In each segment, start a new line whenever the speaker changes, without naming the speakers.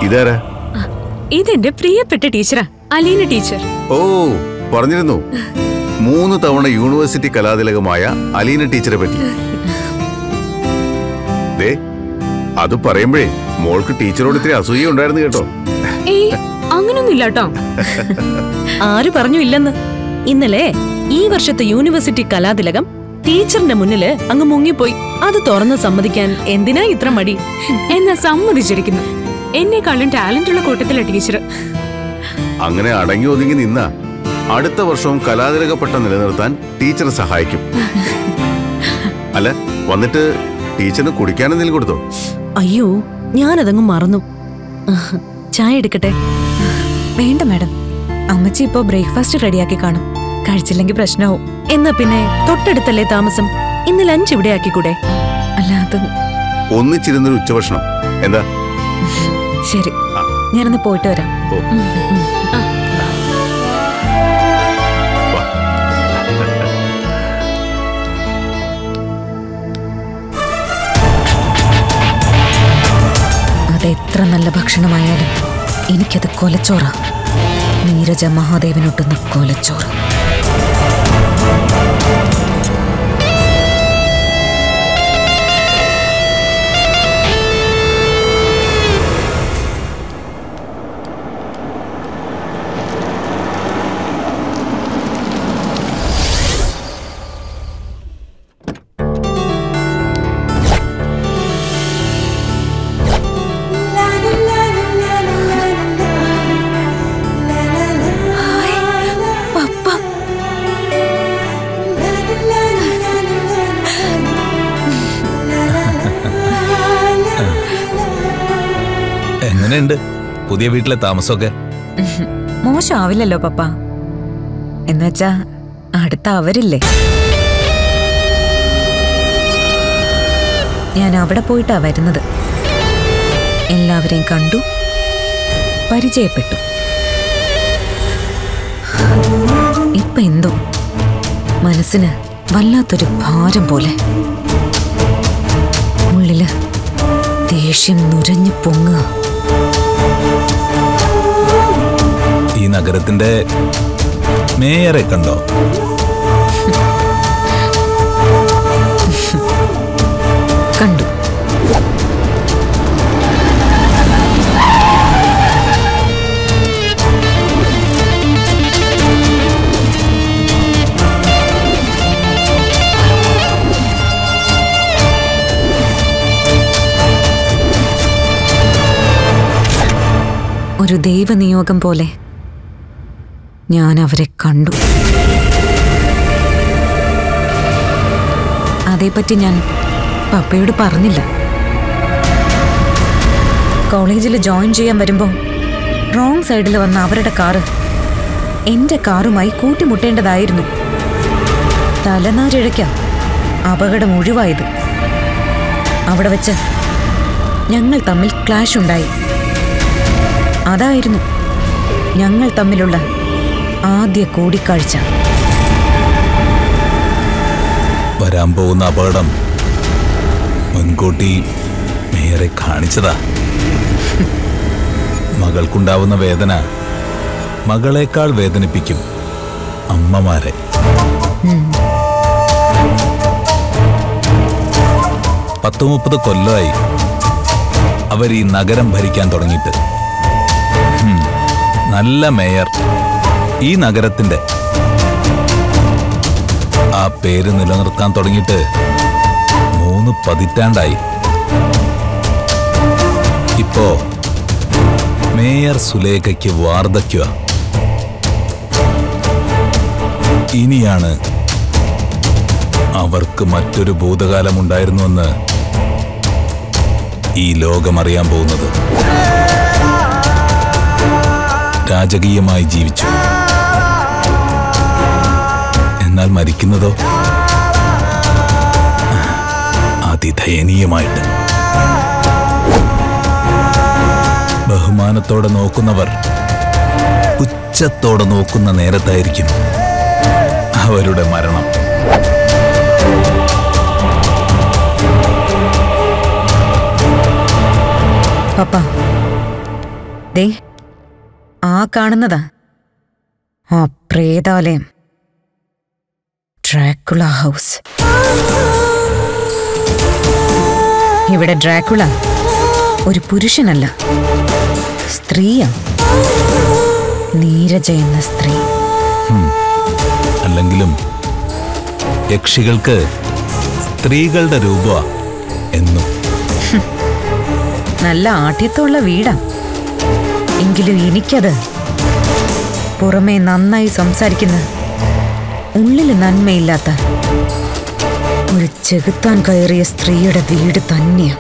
ഇതാരാ
ഇതെന്റെ പ്രിയപ്പെട്ട ടീച്ചറാ അലീന ടീച്ചർ
ഓ പറഞ്ഞിരുന്നു മൂന്ന് തവണ യൂണിവേഴ്സിറ്റി കലാതിലകമായ അലീന ടീച്ചറെ പറ്റി ദേ അത് പറയുമ്പോഴേ മോൾക്ക് ടീച്ചറോട് ഇത്തിരി അസൂയ ഉണ്ടായിരുന്നു കേട്ടോ
ഏയ് അങ്ങനൊന്നുമില്ല കേട്ടോ
ആര് പറഞ്ഞു ഇല്ലെന്ന് ഇന്നലെ ഈ വർഷത്തെ യൂണിവേഴ്സിറ്റി കലാതിലകം ടീച്ചറിന്റെ മുന്നില് അങ്ങ് മുങ്ങിപ്പോയി അത് തുറന്ന് സമ്മതിക്കാൻ എന്തിനാ ഇത്ര മടി
എന്നാ സമ്മതിച്ചിരിക്കുന്നു എന്നെക്കാളും ടാലന്റ് ഉള്ള കൂട്ടത്തിലെ ടീച്ചർ
അങ്ങനെ അടങ്ങി ഒതുങ്ങി നിന്ന അടുത്ത വർഷവും കലാതിലക പട്ടം നിലനിർത്താൻ ടീച്ചർ സഹായിക്കും അല്ല വന്നിട്ട് ടീച്ചറിന് കുടിക്കാൻ എന്തെങ്കിലും കൊടുത്തോ
അയ്യോ ഞാനതങ്ങ് മറന്നു ആഹ്, ചായ എടുക്കട്ടെ
വേണ്ട മാഡം അമ്മച്ചി ഇപ്പോ ബ്രേക്ക്ഫാസ്റ്റ് റെഡിയാക്കി കാണും കഴിച്ചില്ലെങ്കിൽ പ്രശ്നമാവും
എന്നാ പിന്നെ തൊട്ടടുത്തല്ലേ താമസം ഇന്ന് ലഞ്ച് ഇവിടെ ആക്കിക്കൂടെ
അല്ല അത്
ഒന്നിച്ചിരുന്നൊരു ഉച്ചഭക്ഷണം എന്താ
ശരി
ആ.
ഞാനൊന്ന് പോയിട്ട് വരാം
ഓ വാ.
അത് എത്ര നല്ല ഭക്ഷണമായാലും എനിക്കത് കൊലച്ചോറ നീരജ മഹാദേവനൊട്ടുന്ന കൊലച്ചോറ് പപ്പ
എങ്ങനെയുണ്ട് പുതിയ വീട്ടിലെ താമസമൊക്കെ
മോശമാവില്ലല്ലോ പപ്പ എന്നുവെച്ചാ അടുത്ത അവരില്ലേ ഞാൻ അവിടെ പോയിട്ടാ വരുന്നത് എല്ലാവരെയും കണ്ടു പരിചയപ്പെട്ടു ഇപ്പൊ എന്തോ മനസ്സിന് വല്ലാത്തൊരു ഭാരം പോലെ ഉള്ളില് ദേഷ്യം നുരഞ്ഞു പൊങ്ങുക
ഈ നഗരത്തിന്റെ മേയറെ കണ്ടോ
കണ്ടു ഒരു ദൈവനിയോഗം പോലെ ഞാൻ അവരെ കണ്ടു അതേപ്പറ്റി ഞാൻ പപ്പയോട് പറഞ്ഞില്ല കോളേജിൽ ജോയിൻ ചെയ്യാൻ വരുമ്പോൾ റോങ് സൈഡിൽ വന്ന അവരുടെ കാറ് എന്റെ കാറുമായി കൂട്ടിമുട്ടേണ്ടതായിരുന്നു തലനാരിഴയ്ക്ക അപകടം ഒഴിവായത് അവിടെ വെച്ച് ഞങ്ങൾ തമ്മിൽ ക്ലാഷ് ഉണ്ടായി അതായിരുന്നു ഞങ്ങൾ തമ്മിലുള്ള ആദ്യ കൂടിക്കാഴ്ച
വരാൻ പോകുന്ന അപകടം മുൻകൂട്ടി മേയറെ കാണിച്ചതാ മകൾക്കുണ്ടാവുന്ന വേദന മകളേക്കാൾ വേദനിപ്പിക്കും അമ്മമാരെ പത്ത് മുപ്പത് കൊല്ലമായി അവർ ഈ നഗരം ഭരിക്കാൻ തുടങ്ങിയിട്ട് ഹും, നല്ല മേയർ ഈ നഗരത്തിന്റെ ആ പേര് നിലനിർത്താൻ തുടങ്ങിയിട്ട് മൂന്ന് പതിറ്റാണ്ടായി ഇപ്പോ മേയർ സുലേഖയ്ക്ക് വാർദ്ധക്യ ഇനിയാണ് അവർക്ക് മറ്റൊരു ഭൂതകാലമുണ്ടായിരുന്നുവെന്ന് ഈ ലോകമറിയാൻ പോകുന്നത് രാജകീയമായി ജീവിച്ചു എന്നാൽ മരിക്കുന്നതോ അതിദയനീയമായിട്ട് ബഹുമാനത്തോടെ നോക്കുന്നവർ പുച്ഛത്തോടെ നോക്കുന്ന നേരത്തായിരിക്കും അവരുടെ മരണം
പപ്പ ദേ ആ കാണുന്നതാ ആ പ്രേതാലയം ഡ്രാക്കുള ഹൗസ് ഇവിടെ ഡ്രാക്കുള ഒരു പുരുഷനല്ല സ്ത്രീയാ നീരജ എന്ന സ്ത്രീ
അല്ലെങ്കിലും യക്ഷികൾക്ക് സ്ത്രീകളുടെ രൂപ എന്നും
നല്ല ആഠ്യത്തുള്ള വീടാ എങ്കിലും എനിക്കത് പുറമേ നന്നായി സംസാരിക്കുന്ന ഉള്ളിൽ നന്മയില്ലാത്ത ഒരു ചെകുത്താൻ കയറിയ സ്ത്രീയുടെ വീട് തന്നെയാ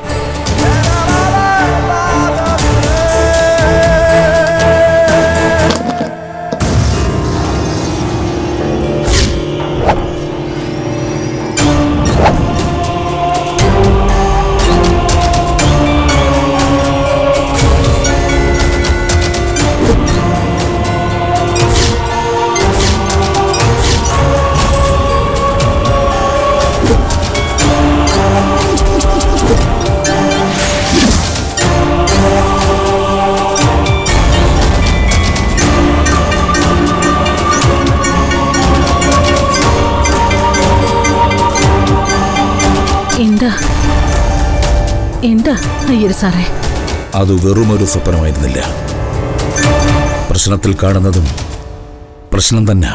എന്താ എന്താ അയ്യര് സാറേ
അത് വെറുമൊരു സ്വപ്നമായിരുന്നില്ല പ്രശ്നത്തിൽ കാണുന്നതും പ്രശ്നം തന്നെ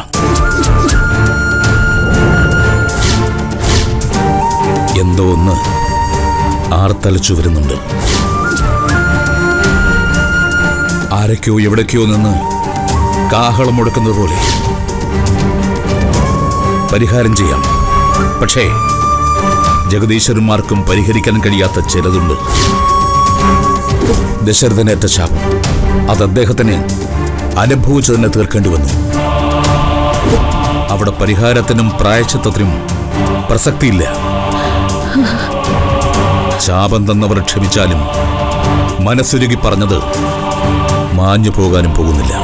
എന്തോ ഒന്ന് ആർത്തലച്ചു വരുന്നുണ്ട് ആരൊക്കെയോ എവിടേക്കോ നിന്ന് കാഹളം മുടക്കുന്നത് പോലെ പരിഹാരം ചെയ്യാം പക്ഷേ ജഗദീശ്വരന്മാർക്കും പരിഹരിക്കാൻ കഴിയാത്ത ചിലതുണ്ട് ദശരഥനേറ്റ ശാപം അത് അദ്ദേഹത്തിന് അനുഭവിച്ചു തന്നെ തീർക്കേണ്ടി വന്നു അവിടെ പരിഹാരത്തിനും പ്രായച്ചിത്തത്തിനും പ്രസക്തിയില്ല ശാപം തന്നവർ ക്ഷമിച്ചാലും മനസ്സുരുകി പറഞ്ഞത് മാഞ്ഞു പോകാനും പോകുന്നില്ല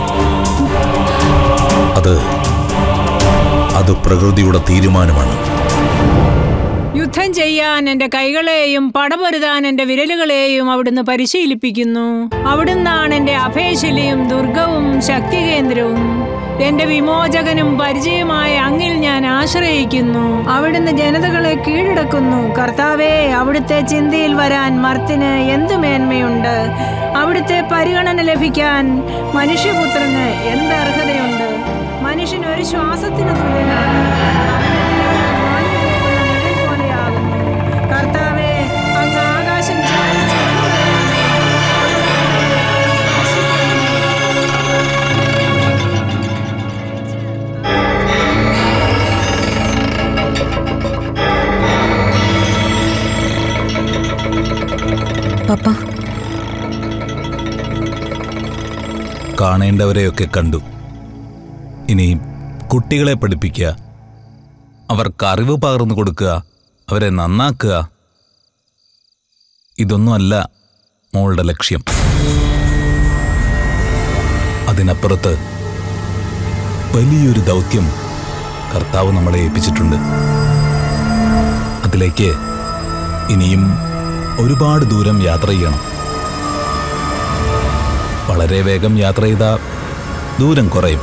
അത് അത് പ്രകൃതിയുടെ തീരുമാനമാണ്
യുദ്ധം ചെയ്യാൻ എന്റെ കൈകളെയും പടപൊരുതാൻ എന്റെ വിരലുകളെയും അവിടുന്ന് പരിശീലിപ്പിക്കുന്നു അവിടുന്നാണ് എന്റെ അഭയശിലയും ദുർഗവും ശക്തികേന്ദ്രവും എന്റെ വിമോചകനും പരിചയമായ അങ്ങിൽ ഞാൻ ആശ്രയിക്കുന്നു അവിടുന്ന് ജനതകളെ കീഴടക്കുന്നു കർത്താവേ അവിടുത്തെ ചിന്തയിൽ വരാൻ മർത്തിന് എന്തു മേന്മയുണ്ട് അവിടുത്തെ പരിഗണന ലഭിക്കാൻ മനുഷ്യപുത്രന് എന്ത് അർഹതയുണ്ട് മനുഷ്യൻ ഒരു ശ്വാസത്തിന് തുല്യനാണ് കർത്താവേ അങ്ങ് ആകാശം ചായച്ച്
പപ്പ
കാണേണ്ടവരെയൊക്കെ കണ്ടു ഇനി കുട്ടികളെ പഠിപ്പിക്കുക അവർക്ക് അറിവ് പകർന്നു കൊടുക്കുക അവരെ നന്നാക്കുക ഇതൊന്നുമല്ല മോളുടെ ലക്ഷ്യം അതിനപ്പുറത്ത് വലിയൊരു ദൗത്യം കർത്താവ് നമ്മളെ ഏൽപ്പിച്ചിട്ടുണ്ട് അതിലേക്ക് ഇനിയും ഒരുപാട് ദൂരം യാത്ര ചെയ്യണം വളരെ വേഗം യാത്ര ചെയ്താൽ ദൂരം കുറയും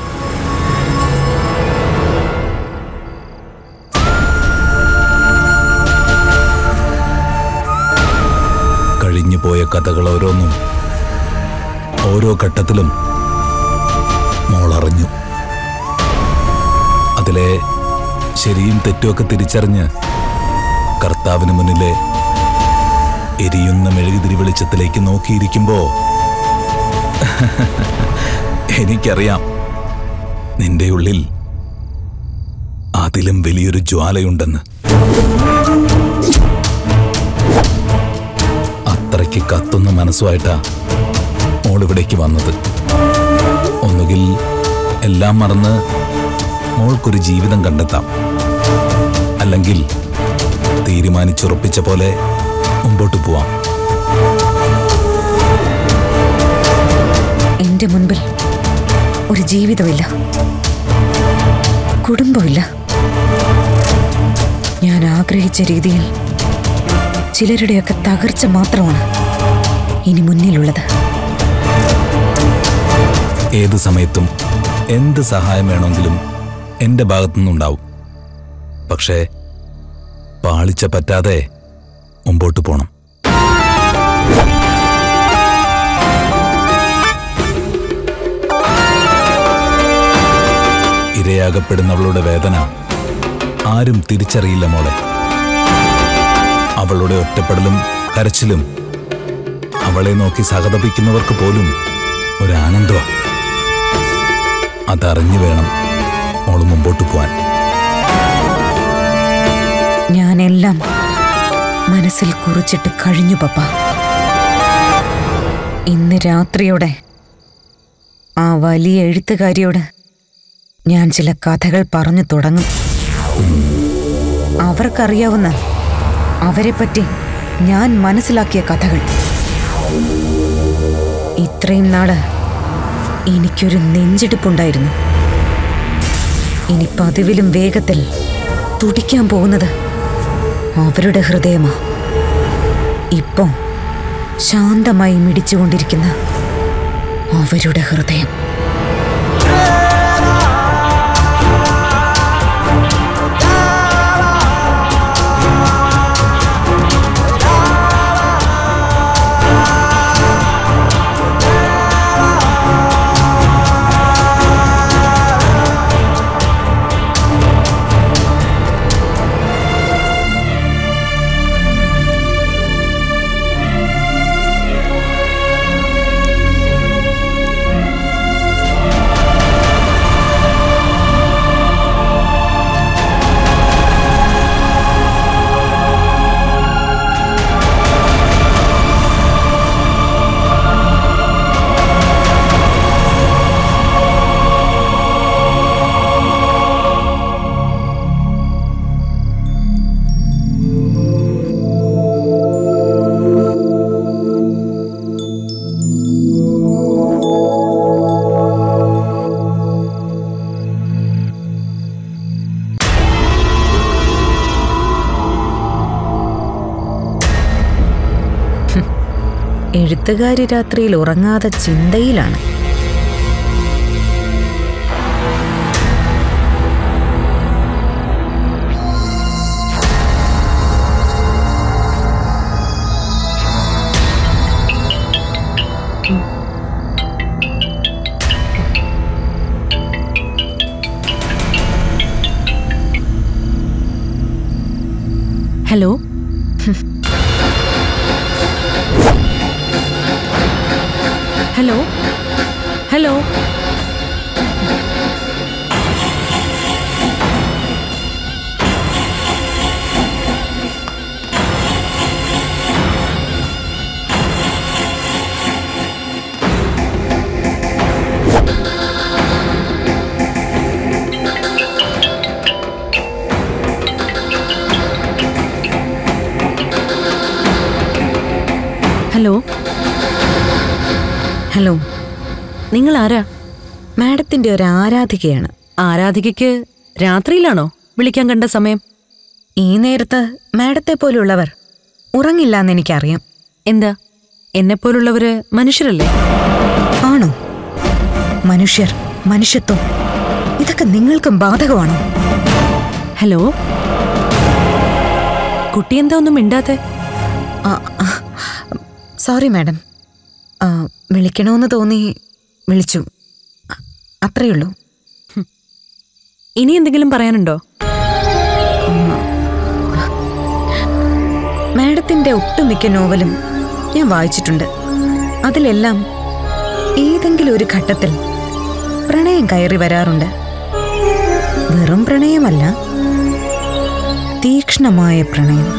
കഴിഞ്ഞു പോയ കഥകൾ ഓരോന്നും ഓരോ ഘട്ടത്തിലും മോൾ അറിഞ്ഞു അതിലെ ശരിയും തെറ്റുമൊക്കെ തിരിച്ചറിഞ്ഞ് കർത്താവിന് മുന്നിലെ എരിയുന്ന മെഴുകുതിരി വെളിച്ചത്തിലേക്ക് നോക്കിയിരിക്കുമ്പോ എനിക്കറിയാം നിന്റെ ഉള്ളിൽ അതിലും വലിയൊരു ജ്വാലയുണ്ടെന്ന് അത്രയ്ക്ക് കത്തുന്ന മനസ്സുമായിട്ടാ മോൾ ഇവിടേക്ക് വന്നത് ഒന്നുകിൽ എല്ലാം മറന്ന് മോൾക്കൊരു ജീവിതം കണ്ടെത്താം അല്ലെങ്കിൽ തീരുമാനിച്ചുറപ്പിച്ച പോലെ മുമ്പോട്ട് പോവാം
എന്റെ മുൻപിൽ ഒരു ജീവിതമില്ല കുടുംബമില്ല ഞാൻ ആഗ്രഹിച്ച രീതിയിൽ ചിലരുടെയൊക്കെ തകർച്ച മാത്രമാണ് ഇനി മുന്നിലുള്ളത്
ഏത് സമയത്തും എന്ത് സഹായം വേണമെങ്കിലും എൻ്റെ ഭാഗത്തുനിന്നുണ്ടാവും പക്ഷേ പാളിച്ച പറ്റാതെ മുമ്പോട്ട് പോണം ഇരയാകപ്പെടുന്നവളുടെ വേദന ആരും തിരിച്ചറിയില്ല മോളെ അവളുടെ ഒറ്റപ്പെടലും കരച്ചിലും അവളെ നോക്കി സഹതപിക്കുന്നവർക്ക് പോലും ഒരാനന്ദമാ അതറിഞ്ഞു വേണം മോള് മുമ്പോട്ട് പോവാൻ
ഞാനെല്ലാം മനസ്സിൽ കുറിച്ചിട്ട് കഴിഞ്ഞു പപ്പ ഇന്ന് രാത്രിയോടെ ആ വലിയ എഴുത്തുകാരിയോട് ഞാൻ ചില കഥകൾ പറഞ്ഞു തുടങ്ങും അവർക്കറിയാവുന്ന അവരെപ്പറ്റി ഞാൻ മനസ്സിലാക്കിയ കഥകൾ ഇത്രയും നാള് എനിക്കൊരു നെഞ്ചെടുപ്പുണ്ടായിരുന്നു ഇനി പതിവിലും വേഗത്തിൽ തുടിക്കാൻ പോകുന്നത് അവരുടെ ഹൃദയമാ ഇപ്പോ ശാന്തമായി മിടിച്ചുകൊണ്ടിരിക്കുന്ന അവരുടെ ഹൃദയം എഴുത്തുകാരി രാത്രിയിൽ ഉറങ്ങാതെ ചിന്തയിലാണ്
hello hello hello hello
hello
നിങ്ങൾ ആരാ
മാഡത്തിന്റെ ഒരു ആരാധികയാണ്
ആരാധികയ്ക്ക് രാത്രിയിലാണോ വിളിക്കാൻ കണ്ട സമയം
ഈ നേരത്ത് മാഡത്തെ പോലുള്ളവർ ഉറങ്ങില്ലാന്ന് എനിക്കറിയാം
എന്താ എന്നെപ്പോലുള്ളവര് മനുഷ്യരല്ലേ
ആണോ മനുഷ്യർ മനുഷ്യത്വം ഇതൊക്കെ നിങ്ങൾക്കും ബാധകമാണോ
ഹലോ കുട്ടി എന്താ ഒന്നും മിണ്ടാത്തെ
ആ, ആ, സോറി മാഡം ആ, വിളിക്കണമെന്ന് തോന്നി വിളിച്ചു അ- അത്രയേ ഉള്ളൂ
ഇനി എന്തെങ്കിലും പറയാനുണ്ടോ
മാഡത്തിന്റെ ഒട്ടുമിക്ക നോവലും ഞാൻ വായിച്ചിട്ടുണ്ട് അതിലെല്ലാം ഏതെങ്കിലും ഒരു ഘട്ടത്തിൽ പ്രണയം കയറി വരാറുണ്ട് വെറും പ്രണയമല്ല തീക്ഷ്ണമായ പ്രണയം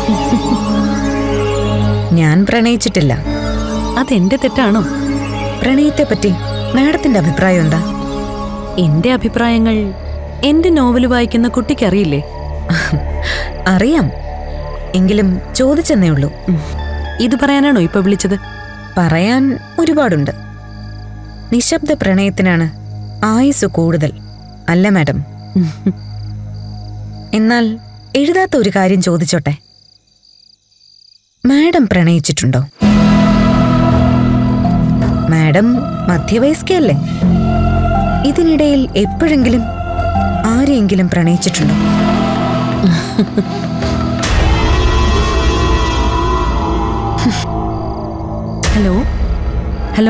ഞാൻ പ്രണയിച്ചിട്ടില്ല
അതെന്റെ തെറ്റാണോ
പ്രണയത്തെപ്പറ്റി മാഡത്തിന്റെ അഭിപ്രായം എന്താ
എന്റെ അഭിപ്രായങ്ങൾ എന്റെ നോവല് വായിക്കുന്ന കുട്ടിക്കറിയില്ലേ
അറിയാം എങ്കിലും ചോദിച്ചെന്നേ ഉള്ളൂ
ഉം. ഇത് പറയാനാണോ ഇപ്പൊ വിളിച്ചത്
പറയാൻ ഒരുപാടുണ്ട് നിശബ്ദ പ്രണയത്തിനാണ് ആയുസ് കൂടുതൽ അല്ല മാഡം എന്നാൽ എഴുതാത്ത ഒരു കാര്യം ചോദിച്ചോട്ടെ മാഡം പ്രണയിച്ചിട്ടുണ്ടോ മാഡം മധ്യവയസ്കയല്ലേ ഇതിനിടയിൽ എപ്പോഴെങ്കിലും ആരെയെങ്കിലും പ്രണയിച്ചിട്ടുണ്ടോ
ഹലോ ഹലോ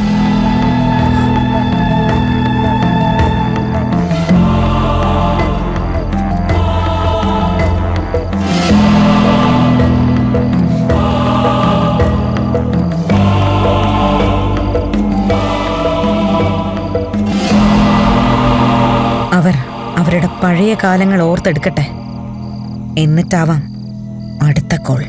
അവർ അവരുടെ പഴയ കാലങ്ങൾ ഓർത്തെടുക്കട്ടെ എന്നിട്ടാവാം അടുത്ത കോൾ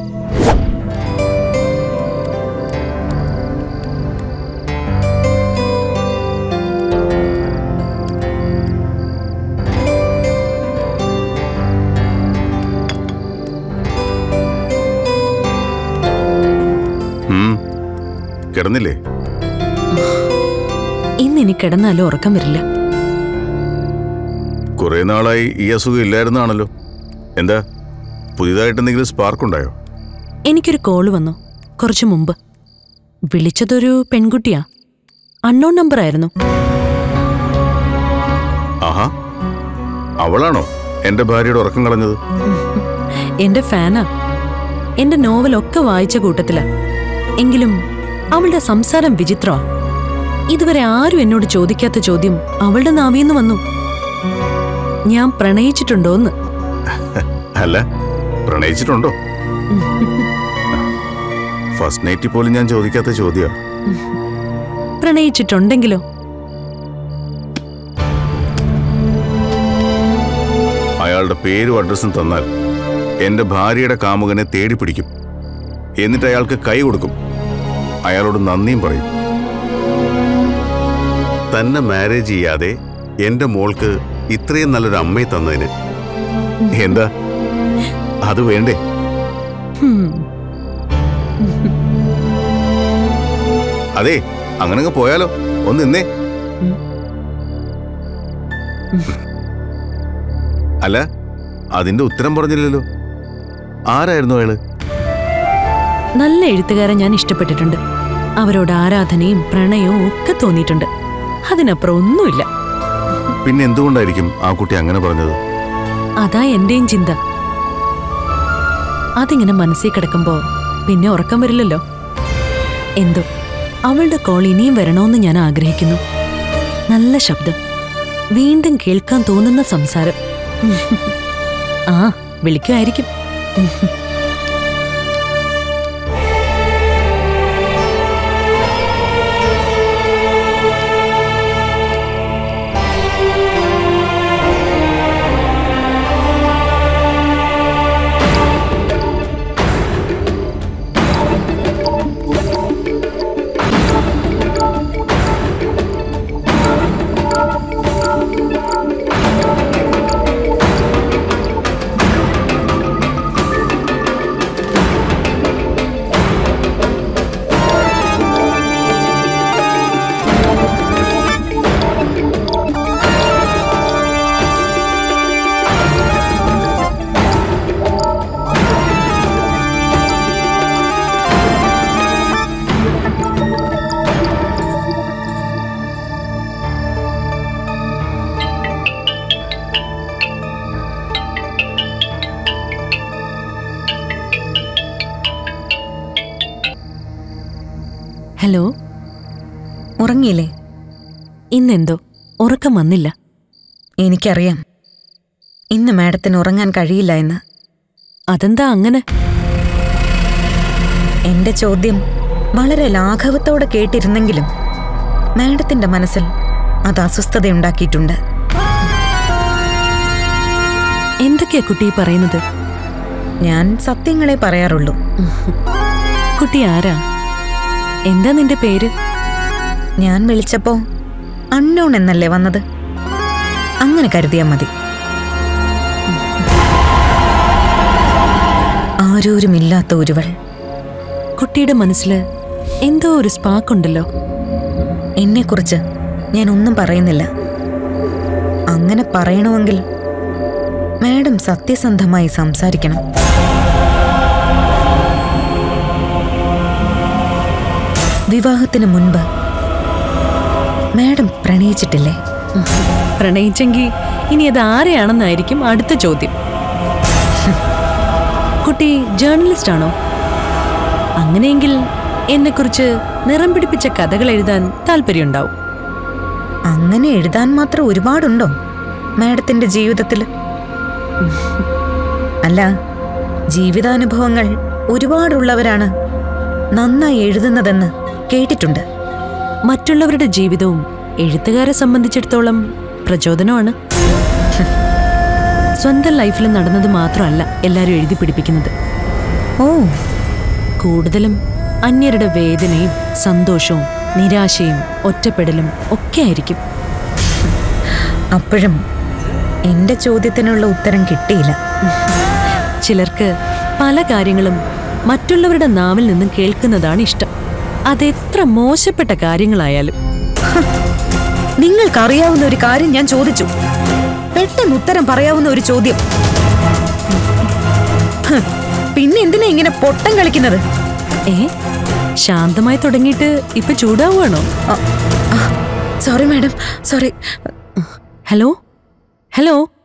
ഉം. കിടന്നില്ലേ
ഇന്ന് ഇനി കിടന്നാലും ഉറക്കം വരില്ല
കുറെ നാളായി ഈ അസുഖം ഇല്ലായിരുന്നാണല്ലോ എന്താ പുതിയതായിട്ട് എന്തെങ്കിലും സ്പാർക്ക് ഉണ്ടായോ
എനിക്കൊരു കോള് വന്നു കുറച്ചു മുമ്പ് വിളിച്ചതൊരു പെൺകുട്ടിയാ അൺനോൺ നമ്പർ ആയിരുന്നു
ആഹാ അവളാണോ എന്റെ ഭാര്യയുടെ ഉറക്കം കളഞ്ഞത്
എന്റെ ഫാനാ എന്റെ നോവലൊക്കെ വായിച്ച കൂട്ടത്തിലാ എങ്കിലും അവളുടെ സംസാരം വിചിത്രമാ ഇതുവരെ ആരും എന്നോട് ചോദിക്കാത്ത ചോദ്യം അവളുടെ നാവിന്ന് വന്നു ഞാൻ പ്രണയിച്ചിട്ടുണ്ടോന്ന്
അല്ല പ്രണയിച്ചിട്ടുണ്ടോ ഫസ്റ്റ് നൈറ്റിൽ പോലും ഞാൻ ചോദിക്കാത്ത ചോദ്യ
പ്രണയിച്ചിട്ടുണ്ടെങ്കിലോ
അയാളുടെ പേരും അഡ്രസ്സും തന്നാൽ എന്റെ ഭാര്യയുടെ കാമുകനെ തേടി പിടിക്കും എന്നിട്ട് അയാൾക്ക് കൈ കൊടുക്കും അയാളോട് നന്ദിയും പറയും തന്നെ മാരേജ് ചെയ്യാതെ എന്റെ മോൾക്ക് ഇത്രയും നല്ലൊരു അമ്മയെ തന്നതിന് എന്താ അത് വേണ്ടേ
ഹും,
അതെ അങ്ങനെ അങ്ങ് പോയാലോ ഒന്ന് നിന്നേ അല്ല അതിന്റെ ഉത്തരം പറഞ്ഞില്ലല്ലോ ആരായിരുന്നു അയാള്
നല്ല എഴുത്തുകാരെ ഞാൻ ഇഷ്ടപ്പെട്ടിട്ടുണ്ട് അവരോട് ആരാധനയും പ്രണയവും ഒക്കെ തോന്നിയിട്ടുണ്ട് അതിനപ്പുറം ഒന്നുമില്ല
പിന്നെ എന്തുകൊണ്ടായിരിക്കും ആ കുട്ടി അങ്ങനെ പറഞ്ഞത്
അതാ എന്റെയും ചിന്ത അതിങ്ങനെ മനസ്സിൽ കിടക്കുമ്പോ പിന്നെ ഉറക്കം വരില്ലല്ലോ എന്തോ അവളുടെ കോൾ ഇനിയും വരണോന്ന് ഞാൻ ആഗ്രഹിക്കുന്നു നല്ല ശബ്ദം വീണ്ടും കേൾക്കാൻ തോന്നുന്ന സംസാരം ആ വിളിക്കുമായിരിക്കും ഹലോ
ഉറങ്ങിയില്ലേ
ഇന്നെന്തോ ഉറക്കം വന്നില്ല
എനിക്കറിയാം ഇന്ന് മാഡത്തിന് ഉറങ്ങാൻ കഴിയില്ല എന്ന്
അതെന്താ അങ്ങനെ
എന്റെ ചോദ്യം വളരെ ലാഘവത്തോടെ കേട്ടിരുന്നെങ്കിലും മാഡത്തിന്റെ മനസ്സിൽ അത് അസ്വസ്ഥതയുണ്ടാക്കിയിട്ടുണ്ട്
എന്തൊക്കെയാ കുട്ടി ഈ പറയുന്നത്
ഞാൻ സത്യങ്ങളെ പറയാറുള്ളൂ
കുട്ടി ആരാ എന്താ നിന്റെ പേര്
ഞാൻ വിളിച്ചപ്പോ അൺനോൺ എന്നല്ലേ വന്നത് അങ്ങനെ കരുതിയാ മതി ആരോരുമില്ലാത്ത ഒരുവൾ
കുട്ടിയുടെ മനസ്സില് എന്തോ ഒരു സ്പാർക്ക് ഉണ്ടല്ലോ
എന്നെക്കുറിച്ച് ഞാൻ ഒന്നും പറയുന്നില്ല അങ്ങനെ പറയണമെങ്കിൽ മാഡം സത്യസന്ധമായി സംസാരിക്കണം വിവാഹത്തിന് മുൻപ് മാഡം പ്രണയിച്ചിട്ടില്ലേ
പ്രണയിച്ചെങ്കിൽ ഇനി അത് ആരെയാണെന്നായിരിക്കും അടുത്ത ചോദ്യം കുട്ടി ജേർണലിസ്റ്റ് ആണോ അങ്ങനെയെങ്കിൽ എന്നെക്കുറിച്ച് നിറം പിടിപ്പിച്ച കഥകൾ എഴുതാൻ താല്പര്യമുണ്ടാവും
അങ്ങനെ എഴുതാൻ മാത്രം ഒരുപാടുണ്ടോ മാഡത്തിന്റെ ജീവിതത്തിൽ അല്ല ജീവിതാനുഭവങ്ങൾ ഒരുപാടുള്ളവരാണ് നന്നായി എഴുതുന്നതെന്ന് കേട്ടിട്ടുണ്ട്
മറ്റുള്ളവരുടെ ജീവിതവും എഴുത്തുകാരെ സംബന്ധിച്ചിടത്തോളം പ്രചോദനമാണ് സ്വന്തം ലൈഫിൽ നടന്നത് മാത്രമല്ല എല്ലാവരും എഴുതി പിടിപ്പിക്കുന്നത്
ഓ
കൂടുതലും അന്യരുടെ വേദനയും സന്തോഷവും നിരാശയും ഒറ്റപ്പെടലും ഒക്കെ ആയിരിക്കും
അപ്പോഴും എന്റെ ചോദ്യത്തിനുള്ള ഉത്തരം കിട്ടിയില്ല
ചിലർക്ക് പല കാര്യങ്ങളും മറ്റുള്ളവരുടെ നാവിൽ നിന്നും കേൾക്കുന്നതാണ് ഇഷ്ടം അതെത്ര മോശപ്പെട്ട കാര്യങ്ങളായാലും
നിങ്ങൾക്കറിയാവുന്ന ഒരു കാര്യം ഞാൻ ചോദിച്ചു പെട്ടെന്ന് ഉത്തരം പറയാവുന്ന ഒരു ചോദ്യം ഹ്, പിന്നെ എന്തിനാ ഇങ്ങനെ പൊട്ടം കളിക്കുന്നത്
ഏ ശാന്തമായി തുടങ്ങിയിട്ട് ഇപ്പൊ ചൂടാവുകയാണോ
sorry madam sorry
hello hello